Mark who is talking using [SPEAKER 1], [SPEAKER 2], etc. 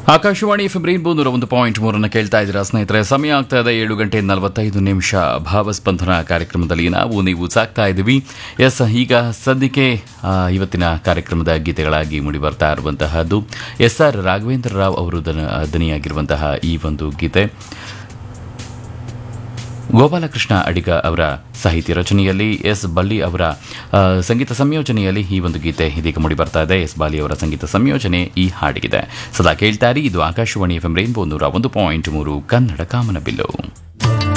[SPEAKER 1] ಆಕಾಶವಾಣಿ ಫೆಬ್ರೈನ್ ನೂರ ಒಂದು ಪಾಯಿಂಟ್ ಮೂರನ್ನು ಕೇಳ್ತಾ ಇದ್ದೀರಾ ಸ್ನೇಹಿತರೆ ಸಮಯ ಆಗ್ತಾ ಇದೆ ಏಳು ಗಂಟೆ ನಲವತ್ತೈದು ನಿಮಿಷ ಭಾವಸ್ಪಂದನ ಕಾರ್ಯಕ್ರಮದಲ್ಲಿ ನಾವು ನೀವು ಸಾಕ್ತಾ ಇದ್ದೀವಿ ಎಸ್ ಈಗ ಸದ್ಯಕ್ಕೆ ಆ, ಇವತ್ತಿನ ಕಾರ್ಯಕ್ರಮದ ಗೀತೆಗಳಾಗಿ ಮೂಡಿ ಬರ್ತಾ ಇರುವಂತಹದ್ದು ಎಸ್ ಆರ್ ರಾಘವೇಂದ್ರ ರಾವ್ ಅವರು ದನ- ದನಿಯಾಗಿರುವಂತಹ ಈ ಒಂದು ಗೀತೆ ಗೋಪಾಲಕೃಷ್ಣ ಅಡಿಗ ಅವರ ಸಾಹಿತ್ಯ ರಚನೆಯಲ್ಲಿ ಎಸ್ ಬಳ್ಳಿ ಅವರ ಆ, ಸಂಗೀತ ಸಂಯೋಜನೆಯಲ್ಲಿ ಈ ಒಂದು ಗೀತೆ ಇದೀಗ ಮೂಡಿ ಬರ್ತಾ ಇದೆ ಎಸ್ ಬಾಲಿ ಅವರ ಸಂಗೀತ ಸಂಯೋಜನೆ ಈ ಹಾಡಿಗಿದೆ ಸದಾ ಕೇಳ್ತಾರಿ ಇದು ಆಕಾಶವಾಣಿ ಎಫ್ ಎಂ ರೈನ್ಬೋ ನೂರ ಒಂದು ಪಾಯಿಂಟ್ ಮೂರು ಕನ್ನಡ ಕಾಮನಬಿಲ್ಲು